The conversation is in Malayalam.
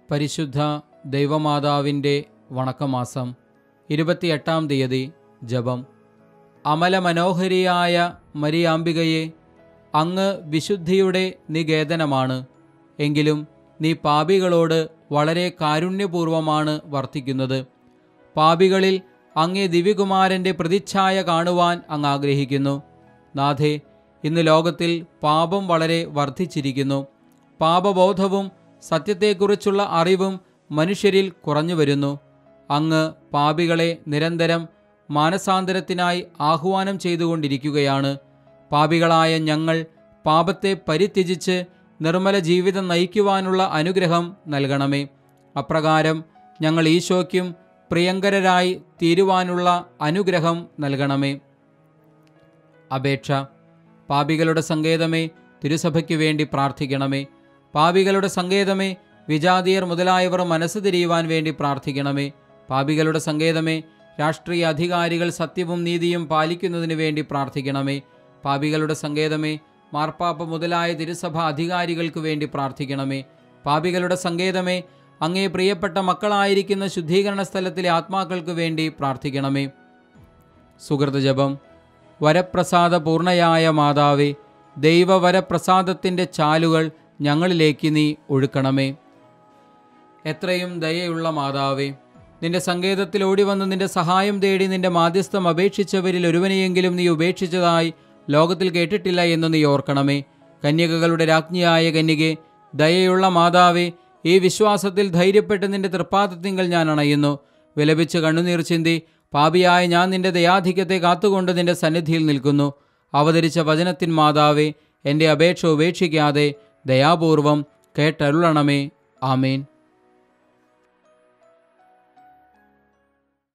പരിശുദ്ധ ദൈവമാതാവിൻ്റെ വണക്കമാസം ഇരുപത്തിയെട്ടാം തീയതി ജപം അമലമനോഹരിയായ മരിയാംബികയെ അങ്ങ് വിശുദ്ധിയുടെ നികേതനമാണ് എങ്കിലും നീ പാപികളോട് വളരെ കാരുണ്യപൂർവമാണ് വർത്തിക്കുന്നത് പാപികളിൽ അങ്ങേ ദിവ്യകുമാരൻ്റെ പ്രതിച്ഛായ കാണുവാൻ അങ്ങ് ആഗ്രഹിക്കുന്നു നാഥേ ഇന്ന് ലോകത്തിൽ പാപം വളരെ വർദ്ധിച്ചിരിക്കുന്നു പാപബോധവും സത്യത്തെക്കുറിച്ചുള്ള അറിവും മനുഷ്യരിൽ കുറഞ്ഞു വരുന്നു അങ്ങ് പാപികളെ നിരന്തരം മാനസാന്തരത്തിനായി ആഹ്വാനം ചെയ്തുകൊണ്ടിരിക്കുകയാണ് പാപികളായ ഞങ്ങൾ പാപത്തെ പരിത്യജിച്ച് നിർമ്മല ജീവിതം നയിക്കുവാനുള്ള അനുഗ്രഹം നൽകണമേ അപ്രകാരം ഞങ്ങൾ ഈശോയ്ക്കും പ്രിയങ്കരരായി തീരുവാനുള്ള അനുഗ്രഹം നൽകണമേ അപേക്ഷ പാപികളുടെ സങ്കേതമേ തിരുസഭയ്ക്ക് വേണ്ടി പ്രാർത്ഥിക്കണമേ പാപികളുടെ സങ്കേതമേ വിജാതിയർ മുതലായവർ മനസ്സ് തിരിയുവാൻ വേണ്ടി പ്രാർത്ഥിക്കണമേ പാപികളുടെ സങ്കേതമേ രാഷ്ട്രീയ അധികാരികൾ സത്യവും നീതിയും പാലിക്കുന്നതിന് വേണ്ടി പ്രാർത്ഥിക്കണമേ പാപികളുടെ സങ്കേതമേ മാർപ്പാപ്പ മുതലായ തിരുസഭ അധികാരികൾക്ക് വേണ്ടി പ്രാർത്ഥിക്കണമേ പാപികളുടെ സങ്കേതമേ അങ്ങേ പ്രിയപ്പെട്ട മക്കളായിരിക്കുന്ന ശുദ്ധീകരണ സ്ഥലത്തിലെ ആത്മാക്കൾക്ക് വേണ്ടി പ്രാർത്ഥിക്കണമേ സുഹൃതജപം വരപ്രസാദ പൂർണ്ണയായ മാതാവേ ദൈവവരപ്രസാദത്തിൻ്റെ ചാലുകൾ ഞങ്ങളിലേക്ക് നീ ഒഴുക്കണമേ എത്രയും ദയയുള്ള മാതാവേ നിന്റെ സങ്കേതത്തിൽ ഓടി വന്ന് നിന്റെ സഹായം തേടി നിന്റെ മാധ്യസ്ഥം അപേക്ഷിച്ചവരിൽ ഒരുവനെയെങ്കിലും നീ ഉപേക്ഷിച്ചതായി ലോകത്തിൽ കേട്ടിട്ടില്ല എന്ന് നീ ഓർക്കണമേ കന്യകകളുടെ രാജ്ഞിയായ കന്യകെ ദയയുള്ള മാതാവേ ഈ വിശ്വാസത്തിൽ ധൈര്യപ്പെട്ട് നിന്റെ തൃപ്പാദത്തിങ്കൽ ഞാൻ അണയുന്നു വിലപിച്ച് കണ്ണുനീർ ചിന്തി പാപിയായ ഞാൻ നിന്റെ ദയാധിക്യത്തെ കാത്തുകൊണ്ട് നിന്റെ സന്നിധിയിൽ നിൽക്കുന്നു അവതരിച്ച വചനത്തിൻ മാതാവേ എൻ്റെ അപേക്ഷ ഉപേക്ഷിക്കാതെ ദയാപൂർവം കേട്ടരുളണമേ ആമേൻ